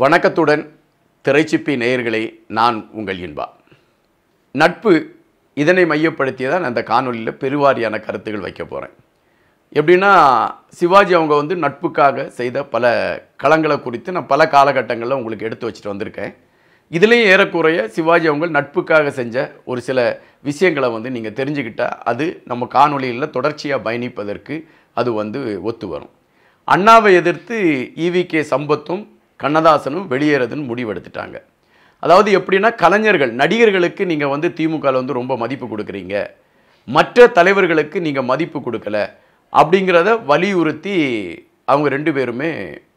வணக்கத்துடன் திரைச்சிப்பி நேயர்களே நான் உங்கள் இன்பா நட்பு இதனை மையப்படுத்தி தான் அந்த காணொலியில் பெருவாரியான கருத்துகள் வைக்க போகிறேன் எப்படின்னா சிவாஜி அவங்க வந்து நட்புக்காக செய்த பல களங்களை குறித்து நான் பல காலகட்டங்களில் உங்களுக்கு எடுத்து வச்சுட்டு வந்திருக்கேன் இதுலேயும் ஏறக்குறைய சிவாஜி அவங்க நட்புக்காக செஞ்ச ஒரு சில விஷயங்களை வந்து நீங்கள் தெரிஞ்சுக்கிட்டால் அது நம்ம காணொலியில் தொடர்ச்சியாக பயணிப்பதற்கு அது வந்து ஒத்து வரும் அண்ணாவை எதிர்த்து ஈவிகே சம்பத்தும் கண்ணதாசனும் வெளியேறதுன்னு முடிவெடுத்துட்டாங்க அதாவது எப்படின்னா கலைஞர்கள் நடிகர்களுக்கு நீங்கள் வந்து திமுகவில் வந்து ரொம்ப மதிப்பு கொடுக்குறீங்க மற்ற தலைவர்களுக்கு நீங்கள் மதிப்பு கொடுக்கல அப்படிங்கிறத வலியுறுத்தி அவங்க ரெண்டு பேருமே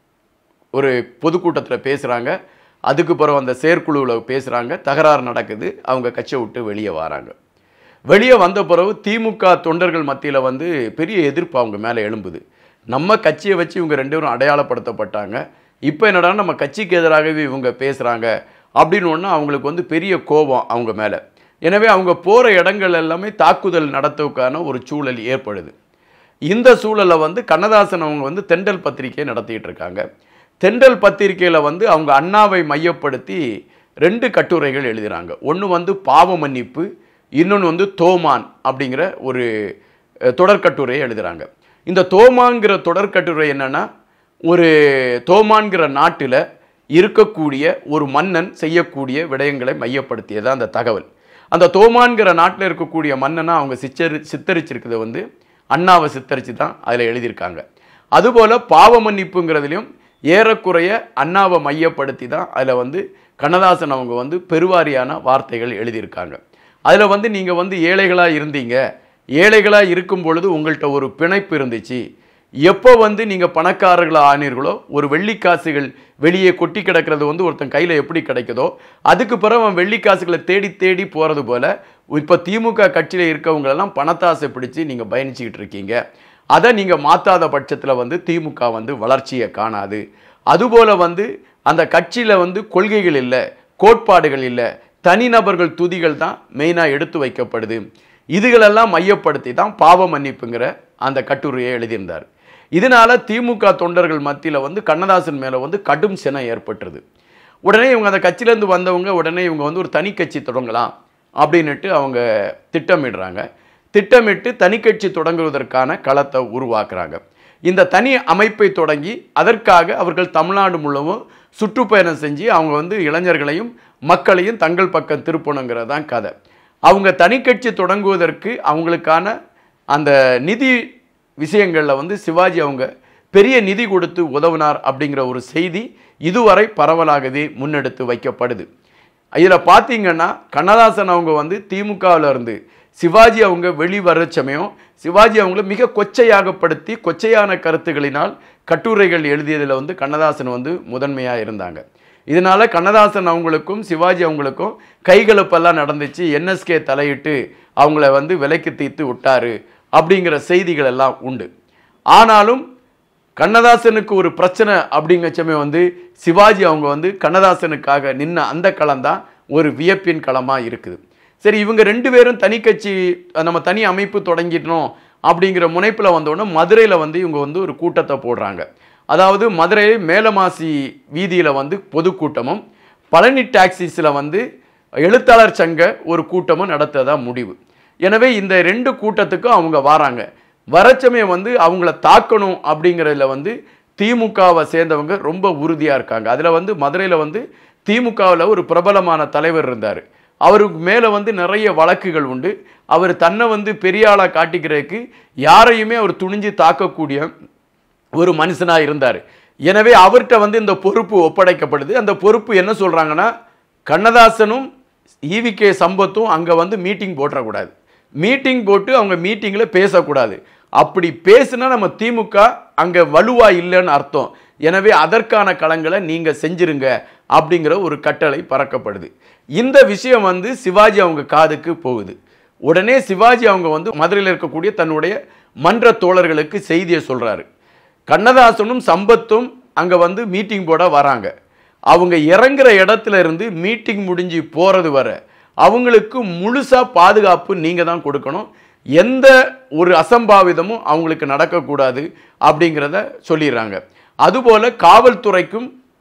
ஒரு பொதுக்கூட்டத்தில் பேசுகிறாங்க அதுக்கு பிறகு அந்த செயற்குழுவில் பேசுகிறாங்க தகராறு நடக்குது அவங்க கட்சியை விட்டு வெளியே வராங்க வெளியே வந்த பிறகு திமுக தொண்டர்கள் மத்தியில் வந்து பெரிய எதிர்ப்பு அவங்க மேலே எழும்புது நம்ம கட்சியை வச்சு இவங்க ரெண்டு பேரும் அடையாளப்படுத்தப்பட்டாங்க இப்போ என்னடா நம்ம கட்சிக்கு எதிராகவே இவங்க பேசுகிறாங்க அப்படின்னு ஒன்று அவங்களுக்கு வந்து பெரிய கோபம் அவங்க மேலே எனவே அவங்க போகிற இடங்கள் எல்லாமே தாக்குதல் நடத்துவதற்கான ஒரு சூழல் ஏற்படுது இந்த சூழலை வந்து கண்ணதாசன் அவங்க வந்து தெண்டல் பத்திரிகையை நடத்திட்டு இருக்காங்க தெண்டல் பத்திரிகையில் வந்து அவங்க அண்ணாவை மையப்படுத்தி ரெண்டு கட்டுரைகள் எழுதுகிறாங்க ஒன்று வந்து பாவ மன்னிப்பு இன்னொன்று வந்து தோமான் அப்படிங்கிற ஒரு அஹ், தொடர்கட்டுரையை எழுதுகிறாங்க இந்த தோமாங்கிற தொடர்கட்டுரை என்னன்னா ஒரு தோமான்கிற நாட்டில் இருக்கக்கூடிய ஒரு மன்னன் செய்யக்கூடிய விடயங்களை மையப்படுத்தியது அந்த தகவல் அந்த தோமான்கிற நாட்டில் இருக்கக்கூடிய மன்னனை அவங்க சித்தரி சித்தரிச்சிருக்கிறது வந்து அண்ணாவை சித்தரித்து தான் அதில் எழுதியிருக்காங்க அதுபோல் பாவ மன்னிப்புங்கிறதுலையும் ஏறக்குறைய அண்ணாவை மையப்படுத்தி தான் அதில் வந்து கண்ணதாசன் அவங்க வந்து பெருவாரியான வார்த்தைகள் எழுதியிருக்காங்க அதில் வந்து நீங்கள் வந்து ஏழைகளாக இருந்தீங்க ஏழைகளாக இருக்கும் பொழுது உங்கள்கிட்ட ஒரு பிணைப்பு இருந்துச்சு எப்போ வந்து நீங்கள் பணக்காரர்களாக ஆனீர்களோ ஒரு வெள்ளிக்காசுகள் வெளியே கொட்டி கிடக்கிறது வந்து ஒருத்தன் கையில் எப்படி கிடைக்குதோ அதுக்கு பிறகு அவன் வெள்ளிக்காசுகளை தேடி தேடி போகிறது போல் இப்போ திமுக கட்சியில் இருக்கவங்களெல்லாம் பணத்தாசை பிடிச்சி நீங்கள் பயணிச்சுக்கிட்டு இருக்கீங்க அதை நீங்கள் மாற்றாத பட்சத்தில் வந்து திமுக வந்து வளர்ச்சியை காணாது அதுபோல் வந்து அந்த கட்சியில் வந்து கொள்கைகள் இல்லை கோட்பாடுகள் இல்லை தனிநபர்கள் துதிகள் தான் மெயினாக எடுத்து வைக்கப்படுது இதுகளெல்லாம் மையப்படுத்தி தான் பாவ மன்னிப்புங்கிற அந்த கட்டுரையை எழுதியிருந்தார் இதனால திமுக தொண்டர்கள் மத்தியில் வந்து கண்ணதாசன் மேலே வந்து கடும் சினம் ஏற்பட்டுருது உடனே இவங்க அந்த கட்சியிலேருந்து வந்தவங்க உடனே இவங்க வந்து ஒரு தனி கட்சி தொடங்கலாம் அப்படின்னுட்டு அவங்க திட்டமிடுறாங்க திட்டமிட்டு தனி கட்சி தொடங்குவதற்கான களத்தை உருவாக்குறாங்க இந்த தனி அமைப்பை தொடங்கி அதற்காக அவர்கள் தமிழ்நாடு முழுவதும் சுற்றுப்பயணம் செஞ்சு அவங்க வந்து இளைஞர்களையும் மக்களையும் தங்கள் பக்கம் திருப்பணுங்கிறது தான் கதை அவங்க தனி கட்சி தொடங்குவதற்கு அவங்களுக்கான அந்த நிதி விஷயங்களில் வந்து சிவாஜி அவங்க பெரிய நிதி கொடுத்து உதவினார் அப்படிங்கிற ஒரு செய்தி இதுவரை பரவலாகவே முன்னெடுத்து வைக்கப்படுது இதில் பார்த்தீங்கன்னா கண்ணதாசன் அவங்க வந்து திமுகவில் இருந்து சிவாஜி அவங்க வெளிவர சமயம் சிவாஜி அவங்கள மிக கொச்சையாகப்படுத்தி கொச்சையான கருத்துகளினால் கட்டுரைகள் எழுதியதில் வந்து கண்ணதாசன் வந்து முதன்மையாக இருந்தாங்க இதனால கண்ணதாசன் அவங்களுக்கும் சிவாஜி அவங்களுக்கும் கைகலப்பெல்லாம் நடந்துச்சு என்எஸ்கே தலையிட்டு அவங்கள வந்து விலைக்கு தீர்த்து விட்டாரு அப்படிங்கிற செய்திகள் எல்லாம் உண்டு ஆனாலும் கண்ணதாசனுக்கு ஒரு பிரச்சனை அப்படிங்கிற சமயம் வந்து சிவாஜி அவங்க வந்து கண்ணதாசனுக்காக நின்ன அந்த களம் தான் ஒரு வியப்பின் களமாக இருக்குது சரி இவங்க ரெண்டு பேரும் தனி கட்சி நம்ம தனி அமைப்பு தொடங்கிடணும் அப்படிங்கிற முனைப்பில் வந்தோடனே மதுரையில் வந்து இவங்க வந்து ஒரு கூட்டத்தை போடுறாங்க அதாவது மதுரை மேலமாசி வீதியில் வந்து பொதுக்கூட்டமும் பழனி டாக்ஸிஸில் வந்து எழுத்தாளர் சங்க ஒரு கூட்டமும் நடத்ததா முடிவு எனவே இந்த ரெண்டு கூட்டத்துக்கும் அவங்க வராங்க வரச்சமயம் வந்து அவங்கள தாக்கணும் அப்படிங்கிறதுல வந்து திமுகவை சேர்ந்தவங்க ரொம்ப உறுதியாக இருக்காங்க அதில் வந்து மதுரையில் வந்து திமுகவில் ஒரு பிரபலமான தலைவர் இருந்தார் அவருக்கு மேலே வந்து நிறைய வழக்குகள் உண்டு அவர் தன்னை வந்து பெரிய ஆளாக காட்டிக்கிறதுக்கு யாரையுமே அவர் துணிஞ்சு தாக்கக்கூடிய ஒரு மனுஷனாக இருந்தார் எனவே அவர்கிட்ட வந்து இந்த பொறுப்பு ஒப்படைக்கப்படுது அந்த பொறுப்பு என்ன சொல்கிறாங்கன்னா கண்ணதாசனும் ஈவிகே சம்பத்தும் அங்கே வந்து மீட்டிங் போட்டுறக்கூடாது மீட்டிங் போட்டு அவங்க மீட்டிங்கில் பேசக்கூடாது அப்படி பேசுனா நம்ம திமுக அங்கே வலுவா இல்லைன்னு அர்த்தம் எனவே அதற்கான களங்களை நீங்கள் செஞ்சிருங்க அப்படிங்கிற ஒரு கட்டளை பறக்கப்படுது இந்த விஷயம் வந்து சிவாஜி அவங்க காதுக்கு போகுது உடனே சிவாஜி அவங்க வந்து மதுரையில் இருக்கக்கூடிய தன்னுடைய மன்ற தோழர்களுக்கு செய்தியை சொல்கிறாரு கண்ணதாசனும் சம்பத்தும் அங்கே வந்து மீட்டிங் போட வராங்க அவங்க இறங்குற இடத்துல இருந்து மீட்டிங் முடிஞ்சு போகிறது வர அவங்களுக்கு முழுசாக பாதுகாப்பு நீங்கள் தான் கொடுக்கணும் எந்த ஒரு அசம்பாவிதமும் அவங்களுக்கு நடக்கக்கூடாது அப்படிங்கிறத சொல்லிடுறாங்க அதுபோல் காவல்துறைக்கும்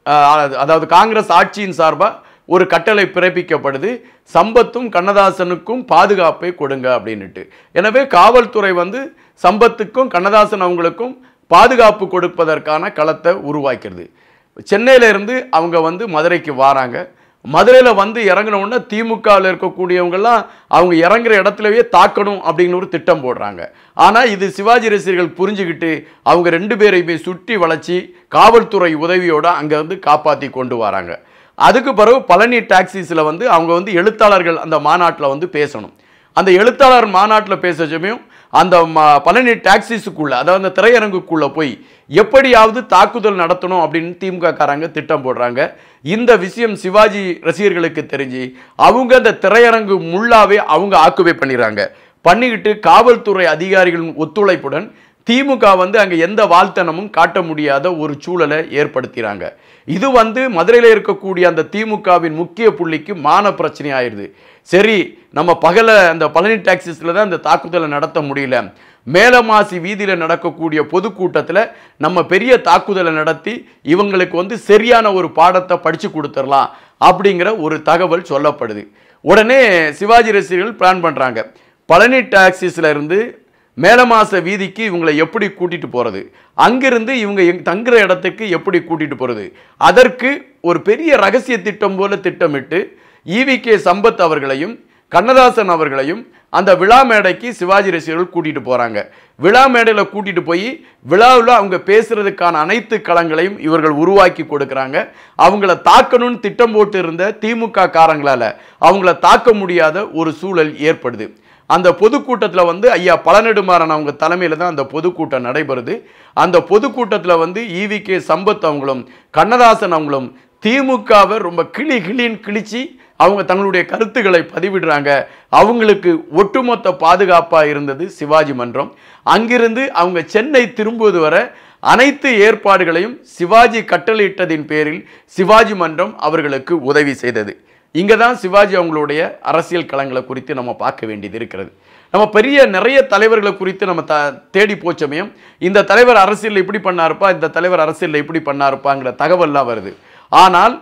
அஹ், அதாவது காங்கிரஸ் ஆட்சியின் சார்பாக ஒரு கட்டளை பிறப்பிக்கப்படுது சம்பத்தும் கண்ணதாசனுக்கும் பாதுகாப்பை கொடுங்க அப்படின்னுட்டு எனவே காவல்துறை வந்து சம்பத்துக்கும் கண்ணதாசன் அவங்களுக்கும் பாதுகாப்பு கொடுப்பதற்கான களத்தை உருவாக்கிறது சென்னையில இருந்து அவங்க வந்து மதுரைக்கு வராங்க மதுரையில் வந்து இறங்கின உடனே திமுகவில் இருக்கக்கூடியவங்கெல்லாம் அவங்க இறங்குற இடத்துலவே தாக்கணும் அப்படின்னு ஒரு திட்டம் போடுறாங்க ஆனால் இது சிவாஜி ரசிகர்கள் புரிஞ்சுக்கிட்டு அவங்க ரெண்டு பேரையுமே சுற்றி வளைச்சி காவல்துறை உதவியோட அங்கேருந்து காப்பாற்றி கொண்டு வராங்க அதுக்கு பிறகு பழனி டாக்ஸிஸில் வந்து அவங்க வந்து எழுத்தாளர்கள் அந்த மாநாட்டில் வந்து பேசணும் அந்த எழுத்தாளர் மாநாட்டில் பேச சமயம் அந்த ம- பழனி டாக்ஸிஸுக்குள்ள அதாவது அந்த திரையரங்குக்குள்ள போய் எப்படியாவது தாக்குதல் நடத்தணும் அப்படின்னு திமுக காரங்க திட்டம் போடுறாங்க இந்த விஷயம் சிவாஜி ரசிகர்களுக்கு தெரிஞ்சு அவங்க அந்த திரையரங்கு முள்ளாவே அவங்க ஆக்குபை பண்ணிடுறாங்க பண்ணிக்கிட்டு காவல்துறை அதிகாரிகளின் ஒத்துழைப்புடன் திமுக வந்து அங்கே எந்த வாழ்த்தனமும் காட்ட முடியாத ஒரு சூழலை ஏற்படுத்திறாங்க இது வந்து மதுரையில் இருக்கக்கூடிய அந்த திமுகவின் முக்கிய புள்ளிக்கு மான பிரச்சனை ஆயிடுது சரி நம்ம பகல அந்த பழனி டாக்ஸிஸில் தான் அந்த தாக்குதலை நடத்த முடியல மேலமாசி வீதியில் நடக்கக்கூடிய பொதுக்கூட்டத்தில் நம்ம பெரிய தாக்குதலை நடத்தி இவங்களுக்கு வந்து சரியான ஒரு பாடத்தை படித்து கொடுத்துடலாம் அப்படிங்கிற ஒரு தகவல் சொல்லப்படுது உடனே சிவாஜி ரசிகர்கள் பிளான் பண்ணுறாங்க பழனி டாக்ஸிஸில் இருந்து மேலமாச வீதிக்கு இவங்களை எப்படி கூட்டிட்டு போறது அங்கிருந்து இவங்க எங் தங்குற இடத்துக்கு எப்படி கூட்டிட்டு போறது அதற்கு ஒரு பெரிய ரகசிய திட்டம் போல திட்டமிட்டு ஈவி கே சம்பத் அவர்களையும் கண்ணதாசன் அவர்களையும் அந்த விழா மேடைக்கு சிவாஜி ரசிகர்கள் கூட்டிட்டு போறாங்க விழா மேடையில் கூட்டிட்டு போய் விழாவில் அவங்க பேசுறதுக்கான அனைத்து களங்களையும் இவர்கள் உருவாக்கி கொடுக்குறாங்க அவங்கள தாக்கணும்னு திட்டம் போட்டு இருந்த திமுக காரங்களால அவங்கள தாக்க முடியாத ஒரு சூழல் ஏற்படுது அந்த பொதுக்கூட்டத்தில் வந்து ஐயா பழநெடுமாறன் அவங்க தலைமையில் தான் அந்த பொதுக்கூட்டம் நடைபெறுது அந்த பொதுக்கூட்டத்தில் வந்து ஈவி கே சம்பத் அவங்களும் கண்ணதாசன் அவங்களும் திமுகவை ரொம்ப கிளி கிளின்னு கிழிச்சு அவங்க தங்களுடைய கருத்துக்களை பதிவிடுறாங்க அவங்களுக்கு ஒட்டுமொத்த பாதுகாப்பாக இருந்தது சிவாஜி மன்றம் அங்கிருந்து அவங்க சென்னை திரும்புவது வரை அனைத்து ஏற்பாடுகளையும் சிவாஜி கட்டளையிட்டதின் பேரில் சிவாஜி மன்றம் அவர்களுக்கு உதவி செய்தது இங்கே தான் சிவாஜி அவங்களுடைய அரசியல் களங்களை குறித்து நம்ம பார்க்க வேண்டியது இருக்கிறது நம்ம பெரிய நிறைய தலைவர்களை குறித்து நம்ம த தேடி போச்சமயம் இந்த தலைவர் அரசியலில் இப்படி பண்ணாருப்பா இந்த தலைவர் அரசியலில் இப்படி பண்ணாருப்பாங்கிற தகவல்லாம் வருது ஆனால்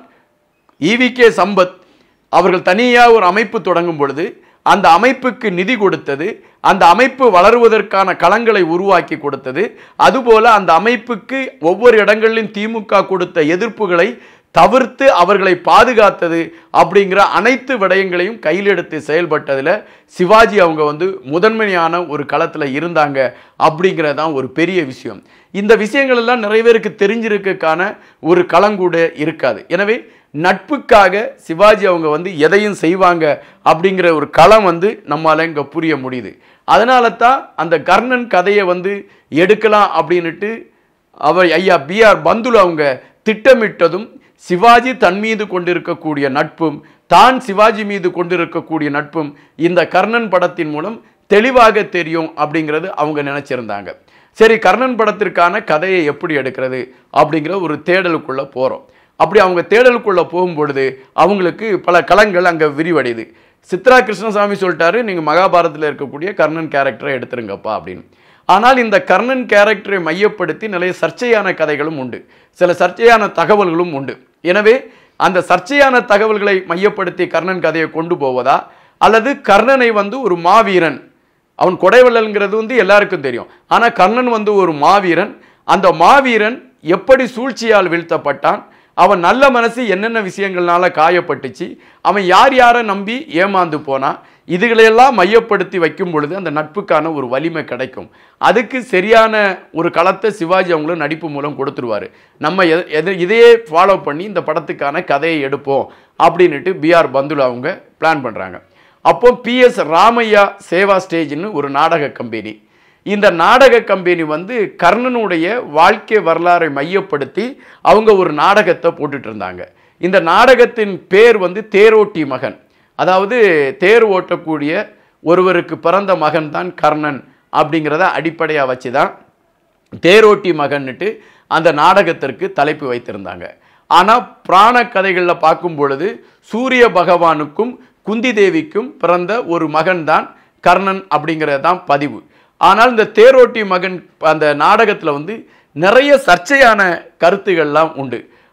ஈவிகே சம்பத் அவர்கள் தனியாக ஒரு அமைப்பு தொடங்கும் பொழுது அந்த அமைப்புக்கு நிதி கொடுத்தது அந்த அமைப்பு வளருவதற்கான களங்களை உருவாக்கி கொடுத்தது அதுபோல அந்த அமைப்புக்கு ஒவ்வொரு இடங்களிலும் திமுக கொடுத்த எதிர்ப்புகளை தவிர்த்து அவர்களை பாதுகாத்தது அப்படிங்கிற அனைத்து விடயங்களையும் கையில் எடுத்து செயல்பட்டதில் சிவாஜி அவங்க வந்து முதன்மையான ஒரு களத்தில் இருந்தாங்க அப்படிங்கிறது தான் ஒரு பெரிய விஷயம் இந்த விஷயங்கள் எல்லாம் நிறைய பேருக்கு தெரிஞ்சிருக்கக்கான ஒரு களங்கூட இருக்காது எனவே நட்புக்காக சிவாஜி அவங்க வந்து எதையும் செய்வாங்க அப்படிங்கிற ஒரு களம் வந்து நம்மால இங்கே புரிய முடியுது அதனால தான் அந்த கர்ணன் கதையை வந்து எடுக்கலாம் அப்படின்னுட்டு அவர் ஐயா பிஆர் பந்துலு அவங்க திட்டமிட்டதும் சிவாஜி தன் மீது கொண்டிருக்கக்கூடிய நட்பும் தான் சிவாஜி மீது கொண்டிருக்கக்கூடிய நட்பும் இந்த கர்ணன் படத்தின் மூலம் தெளிவாக தெரியும் அப்படிங்கிறது அவங்க நினைச்சிருந்தாங்க சரி கர்ணன் படத்திற்கான கதையை எப்படி எடுக்கிறது அப்படிங்கிற ஒரு தேடலுக்குள்ள போகிறோம் அப்படி அவங்க தேடலுக்குள்ள போகும்பொழுது அவங்களுக்கு பல களங்கள் அங்கே விரிவடையுது சித்ரா கிருஷ்ணசாமி சொல்லிட்டாரு நீங்கள் மகாபாரதத்தில் இருக்கக்கூடிய கர்ணன் கேரக்டரை எடுத்துருங்கப்பா அப்படின்னு ஆனால் இந்த கர்ணன் கேரக்டரை மையப்படுத்தி நிறைய சர்ச்சையான கதைகளும் உண்டு சில சர்ச்சையான தகவல்களும் உண்டு எனவே அந்த சர்ச்சையான தகவல்களை மையப்படுத்தி கர்ணன் கதையை கொண்டு போவதா அல்லது கர்ணனை வந்து ஒரு மாவீரன் அவன் கொடைவள்ளல்ங்கிறது வந்து எல்லாருக்கும் தெரியும் ஆனால் கர்ணன் வந்து ஒரு மாவீரன் அந்த மாவீரன் எப்படி சூழ்ச்சியால் வீழ்த்தப்பட்டான் அவன் நல்ல மனசு என்னென்ன விஷயங்கள்னால காயப்பட்டுச்சு அவன் யார் யாரை நம்பி ஏமாந்து போனான் இதுகளையெல்லாம் மையப்படுத்தி வைக்கும் பொழுது அந்த நட்புக்கான ஒரு வலிமை கிடைக்கும் அதுக்கு சரியான ஒரு களத்தை சிவாஜி அவங்களும் நடிப்பு மூலம் கொடுத்துருவாரு நம்ம எத- எத- இதையே ஃபாலோ பண்ணி இந்த படத்துக்கான கதையை எடுப்போம் அப்படின்னுட்டு பிஆர் பந்துலு அவங்க பிளான் பண்ணுறாங்க அப்போ பிஎஸ் ராமையா சேவா ஸ்டேஜ்னு ஒரு நாடக கம்பெனி இந்த நாடக கம்பெனி வந்து கர்ணனுடைய வாழ்க்கை வரலாறை மையப்படுத்தி அவங்க ஒரு நாடகத்தை போட்டுட்டு இருந்தாங்க இந்த நாடகத்தின் பேர் வந்து தேரோட்டி மகன் அதாவது தேர் ஓட்டக்கூடிய ஒருவருக்கு பிறந்த மகன் தான் கர்ணன் அப்படிங்கிறத அடிப்படையாக வச்சு தான் தேரோட்டி மகன்னுட்டு அந்த நாடகத்திற்கு தலைப்பு வைத்திருந்தாங்க ஆனால் புராண கதைகளில் பார்க்கும் பொழுது சூரிய பகவானுக்கும் குந்தி தேவிக்கும் பிறந்த ஒரு மகன் தான் கர்ணன் அப்படிங்கிறது தான் பதிவு ஆனால் இந்த தேரோட்டி மகன் அந்த நாடகத்தில் வந்து நிறைய சர்ச்சையான கருத்துகள்லாம் உண்டு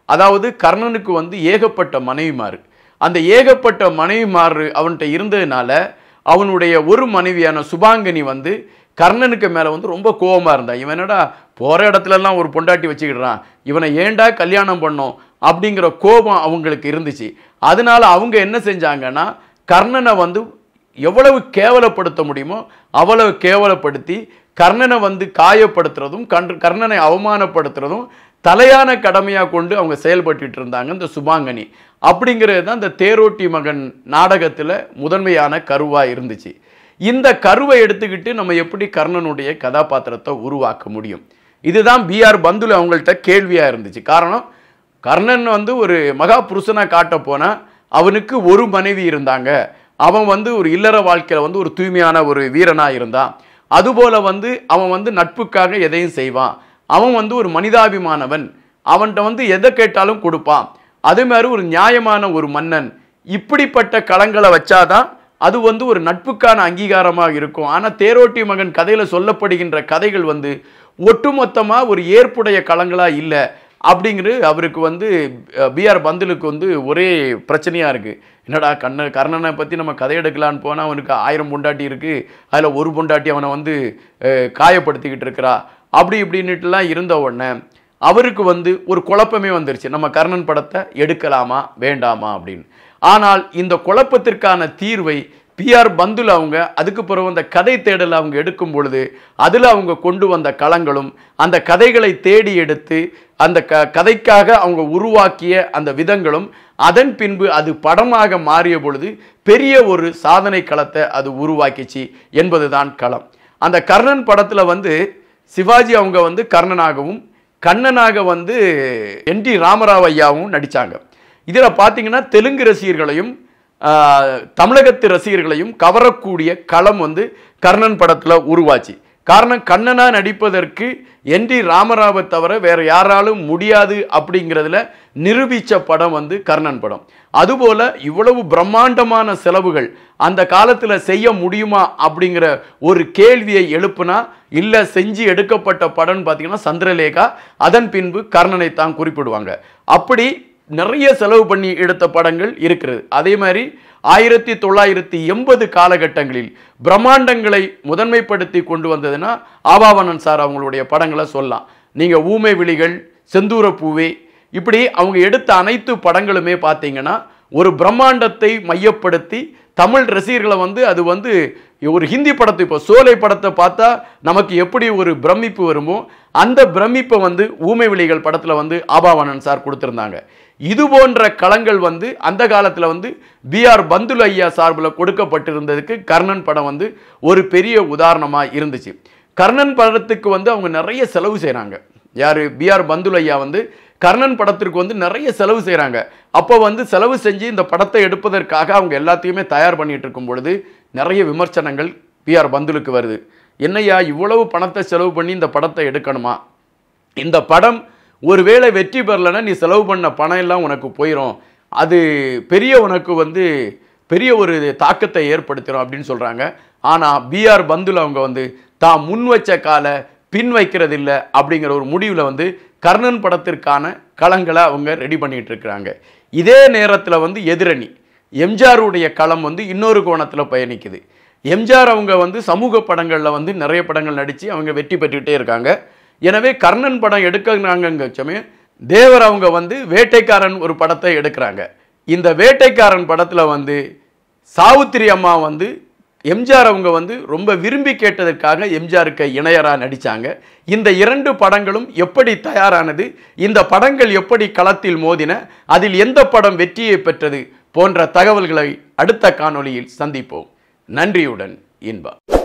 அதாவது கர்ணனுக்கு வந்து ஏகப்பட்ட மனைவிமாரு அந்த ஏகப்பட்ட மனைவிமாரு அவன்கிட்ட இருந்ததுனால அவனுடைய ஒரு மனைவியான சுபாங்கனி வந்து கர்ணனுக்கு மேலே வந்து ரொம்ப கோவமா இருந்தான் இவன் என்னடா போகிற இடத்துலலாம் ஒரு பொண்டாட்டி வச்சுக்கிடுறான் இவனை ஏன்டா கல்யாணம் பண்ணோம் அப்படிங்கிற கோபம் அவங்களுக்கு இருந்துச்சு அதனால அவங்க என்ன செஞ்சாங்கன்னா கர்ணனை வந்து எவ்வளவு கேவலப்படுத்த முடியுமோ அவ்வளவு கேவலப்படுத்தி கர்ணனை வந்து காயப்படுத்துறதும் கண் கர்ணனை அவமானப்படுத்துறதும் தலையான கடமையாக கொண்டு அவங்க செயல்பட்டுட்டு இருந்தாங்க இந்த சுபாங்கனி அப்படிங்கிறது தான் இந்த தேரோட்டி மகன் நாடகத்தில் முதன்மையான கருவாக இருந்துச்சு இந்த கருவை எடுத்துக்கிட்டு நம்ம எப்படி கர்ணனுடைய கதாபாத்திரத்தை உருவாக்க முடியும் இதுதான் பிஆர் பந்துல அவங்கள்ட்ட கேள்வியாக இருந்துச்சு காரணம் கர்ணன் வந்து ஒரு மகா புருஷனாக காட்ட போனால் அவனுக்கு ஒரு மனைவி இருந்தாங்க அவன் வந்து ஒரு இல்லற வாழ்க்கையில் வந்து ஒரு தூய்மையான ஒரு வீரனாக இருந்தான் அதுபோல் வந்து அவன் வந்து நட்புக்காக எதையும் செய்வான் அவன் வந்து ஒரு மனிதாபிமானவன் அவன்கிட்ட வந்து எதை கேட்டாலும் கொடுப்பான் அதே மாதிரி ஒரு நியாயமான ஒரு மன்னன் இப்படிப்பட்ட களங்களை வச்சாதான் அது வந்து ஒரு நட்புக்கான அங்கீகாரமாக இருக்கும் ஆனால் தேரோட்டி மகன் கதையில் சொல்லப்படுகின்ற கதைகள் வந்து ஒட்டுமொத்தமாக ஒரு ஏற்புடைய களங்களாக இல்லை அப்படிங்கிறது அவருக்கு வந்து பிஆர் பந்துலுக்கு வந்து ஒரே பிரச்சனையாக இருக்குது என்னடா கண்ண கர்ணனை பற்றி நம்ம கதை எடுக்கலான்னு போனால் அவனுக்கு ஆயிரம் பொண்டாட்டி இருக்குது அதில் ஒரு பொண்டாட்டி அவனை வந்து அஹ், காயப்படுத்திக்கிட்டு இருக்கிறா அப்படி இப்படின்னுட்டுலாம் இருந்த உடனே அவருக்கு வந்து ஒரு குழப்பமே வந்துருச்சு நம்ம கர்ணன் படத்தை எடுக்கலாமா வேண்டாமா அப்படின்னு ஆனால் இந்த குழப்பத்திற்கான தீர்வை பிஆர் பந்துல அவங்க அதுக்கு பிறகு அந்த கதை தேடல் அவங்க எடுக்கும் பொழுது அதில் அவங்க கொண்டு வந்த களங்களும் அந்த கதைகளை தேடி எடுத்து அந்த க கதைக்காக அவங்க உருவாக்கிய அந்த விதங்களும் அதன் பின்பு அது படமாக மாறிய பொழுது பெரிய ஒரு சாதனை களத்தை அது உருவாக்கிச்சு என்பதுதான் களம் அந்த கர்ணன் படத்தில் வந்து சிவாஜி அவங்க வந்து கர்ணனாகவும் கண்ணனாக வந்து என் டி ராமராவ் ஐயாவும் நடித்தாங்க இதில் பார்த்தீங்கன்னா தெலுங்கு ரசிகர்களையும் ஆஹ், தமிழகத்து ரசிகர்களையும் கவரக்கூடிய களம் வந்து கர்ணன் படத்தில் உருவாச்சு காரணம் கண்ணனா நடிப்பதற்கு என் டி ராமராவை தவிர வேற யாராலும் முடியாது அப்படிங்கிறதுல நிரூபித்த படம் வந்து கர்ணன் படம் அதுபோல இவ்வளவு பிரம்மாண்டமான செலவுகள் அந்த காலத்தில் செய்ய முடியுமா அப்படிங்கிற ஒரு கேள்வியை எழுப்புனா இல்லை செஞ்சு எடுக்கப்பட்ட படம்னு பார்த்தீங்கன்னா சந்திரலேகா அதன் பின்பு கர்ணனை தான் குறிப்பிடுவாங்க அப்படி நிறைய செலவு பண்ணி எடுத்த படங்கள் இருக்கிறது அதே மாதிரி ஆயிரத்தி தொள்ளாயிரத்தி எண்பது காலகட்டங்களில் பிரம்மாண்டங்களை முதன்மைப்படுத்தி கொண்டு வந்ததுன்னா ஆபாவனன் சார் அவங்களுடைய படங்களை சொல்லலாம் நீங்கள் ஊமை விழிகள் செந்தூர பூவே இப்படி அவங்க எடுத்த அனைத்து படங்களுமே பார்த்தீங்கன்னா ஒரு பிரம்மாண்டத்தை மையப்படுத்தி தமிழ் ரசிகர்களை வந்து அது வந்து ஒரு ஹிந்தி படத்தை இப்போ சோலை படத்தை பார்த்தா நமக்கு எப்படி ஒரு பிரமிப்பு வருமோ அந்த பிரமிப்பை வந்து ஊமை விழிகள் படத்தில் வந்து ஆபாவனன் சார் கொடுத்துருந்தாங்க இது போன்ற களங்கள் வந்து அந்த காலத்தில் வந்து பிஆர் பந்துல ஐயா சார்பில் கொடுக்கப்பட்டிருந்ததுக்கு கர்ணன் படம் வந்து ஒரு பெரிய உதாரணமாக இருந்துச்சு கர்ணன் படத்துக்கு வந்து அவங்க நிறைய செலவு செய்கிறாங்க யார் பிஆர் பந்துல ஐயா வந்து கர்ணன் படத்திற்கு வந்து நிறைய செலவு செய்கிறாங்க அப்போ வந்து செலவு செஞ்சு இந்த படத்தை எடுப்பதற்காக அவங்க எல்லாத்தையுமே தயார் பண்ணிட்டு இருக்கும் பொழுது நிறைய விமர்சனங்கள் பிஆர் பந்துலுக்கு வருது என்னய்யா இவ்வளவு பணத்தை செலவு பண்ணி இந்த படத்தை எடுக்கணுமா இந்த படம் ஒருவேளை வெற்றி பெறலைன்னா நீ செலவு பண்ண பணம் எல்லாம் உனக்கு போயிடும் அது பெரிய உனக்கு வந்து பெரிய ஒரு தாக்கத்தை ஏற்படுத்திடும் அப்படின்னு சொல்கிறாங்க ஆனால் பிஆர் பந்துல அவங்க வந்து தான் முன் வச்ச கால பின் வைக்கிறது இல்லை அப்படிங்கிற ஒரு முடிவில் வந்து கர்ணன் படத்திற்கான களங்களை அவங்க ரெடி பண்ணிட்டு இருக்கிறாங்க இதே நேரத்தில் வந்து எதிரணி எம்ஜிஆருடைய களம் வந்து இன்னொரு கோணத்தில் பயணிக்குது எம்ஜிஆர் அவங்க வந்து சமூக படங்களில் வந்து நிறைய படங்கள் நடித்து அவங்க வெற்றி பெற்றுக்கிட்டே இருக்காங்க எனவே கர்ணன் படம் எடுக்கிறாங்க சமயம் தேவர் அவங்க வந்து வேட்டைக்காரன் ஒரு படத்தை எடுக்கிறாங்க இந்த வேட்டைக்காரன் படத்தில் வந்து சாவுத்திரி அம்மா வந்து எம்ஜிஆர் அவங்க வந்து ரொம்ப விரும்பி கேட்டதற்காக எம்ஜிஆருக்கு இணையராக நடித்தாங்க இந்த இரண்டு படங்களும் எப்படி தயாரானது இந்த படங்கள் எப்படி களத்தில் மோதின அதில் எந்த படம் வெற்றியை பெற்றது போன்ற தகவல்களை அடுத்த காணொளியில் சந்திப்போம் நன்றியுடன் இன்பா